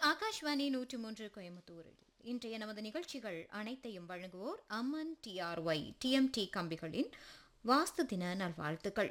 ஆகாஷ்வாணி நூற்றி மூன்று கோயம்புத்தூரில் இன்றைய நமது நிகழ்ச்சிகள் அனைத்தையும் வழங்குவோர் அம்மன் டிஆர்ஒய் டிஎம்டி கம்பிகளின் வாஸ்து தின நல்வாழ்த்துக்கள்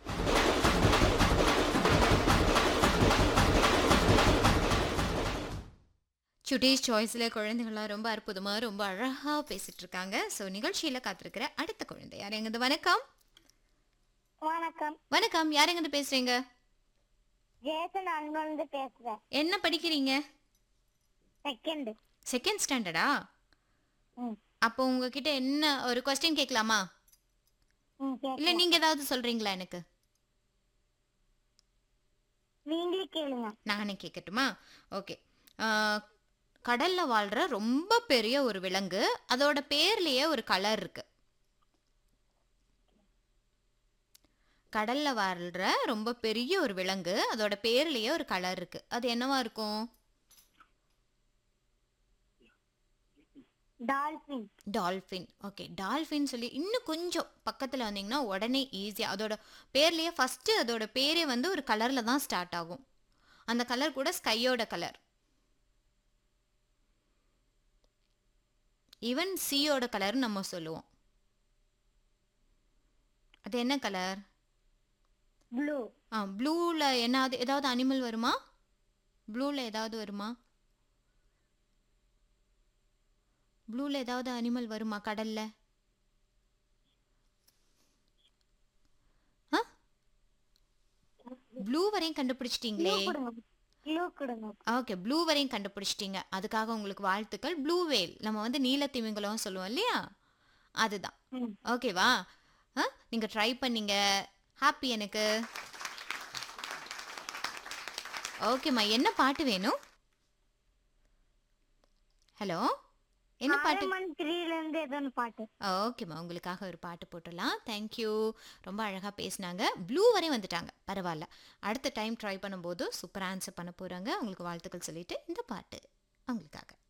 சுட்டீஸ் சாய்ஸில் குழந்தைகள்லாம் ரொம்ப அற்புதமாக ரொம்ப அழகாக பேசிட்டு இருக்காங்க ஸோ நிகழ்ச்சியில் காத்திருக்கிற அடுத்த குழந்தை யார் எங்கது வணக்கம் வணக்கம் வணக்கம் யார் எங்கது பேசுறீங்க ஜேசன் அன்பு பேசுறேன் என்ன படிக்கிறீங்க செகண்ட் செகண்ட் ஸ்டாண்டர்டா ம் அப்போ உங்ககிட்ட என்ன ஒரு கொஸ்டின் கேட்கலாமா ம் இல்ல கேட்கலாம். நீங்க ஏதாவது சொல்றீங்களா எனக்கு நீங்களே கேளுங்க நானே கேட்கட்டுமா ஓகே கடல்ல வாழ்ற ரொம்ப பெரிய ஒரு விலங்கு அதோட பேர்லயே ஒரு கலர் இருக்கு கடல்ல வாழ்ற ரொம்ப பெரிய ஒரு விலங்கு அதோட பேர்லயே ஒரு கலர் இருக்கு அது என்னவா இருக்கும் டால்பின் டால்ஃபின் ஓகே டால்ஃபின் சொல்லி இன்னும் கொஞ்சம் பக்கத்தில் வந்தீங்கன்னா உடனே ஈஸியாக அதோட பேர்லேயே ஃபஸ்ட்டு அதோட பேரே வந்து ஒரு கலரில் தான் ஸ்டார்ட் ஆகும் அந்த கலர் கூட ஸ்கையோட கலர் ஈவன் சியோட கலர் நம்ம சொல்லுவோம் அது என்ன கலர் ப்ளூ ஆ ப்ளூவில் என்னது ஏதாவது அனிமல் வருமா ப்ளூவில் ஏதாவது வருமா ப்ளூவில் ஏதாவது அனிமல் வருமா கடல்ல ஆ ப்ளூ வரையும் ப்ளூ கண்டுபிடிச்சிட்டீங்களே கொடுங்க ப்ளூ கொடுங்க ஓகே ப்ளூ வரையும் கண்டுபிடிச்சிட்டீங்க அதுக்காக உங்களுக்கு வாழ்த்துக்கள் ப்ளூ வேல் நம்ம வந்து நீலத்திமிங்கலம் சொல்லுவோம் இல்லையா அதுதான் ம் ஓகேவா ஆ நீங்கள் ட்ரை பண்ணீங்க ஹாப்பி எனக்கு ஓகேம்மா என்ன பாட்டு வேணும் ஹலோ என்ன பாட்டு ஆரமன் த்ரீல இருந்து ஏதோ ஒன்று பாட்டு ஓகேம்மா உங்களுக்காக ஒரு பாட்டு போட்டுடலாம் தேங்க்யூ ரொம்ப அழகாக பேசினாங்க ப்ளூ வரையும் வந்துட்டாங்க பரவாயில்ல அடுத்த டைம் ட்ரை பண்ணும்போது சூப்பராக ஆன்சர் பண்ண போகிறாங்க உங்களுக்கு வாழ்த்துக்கள் சொல்லிட்டு இந்த பாட்டு அவங்களுக்காக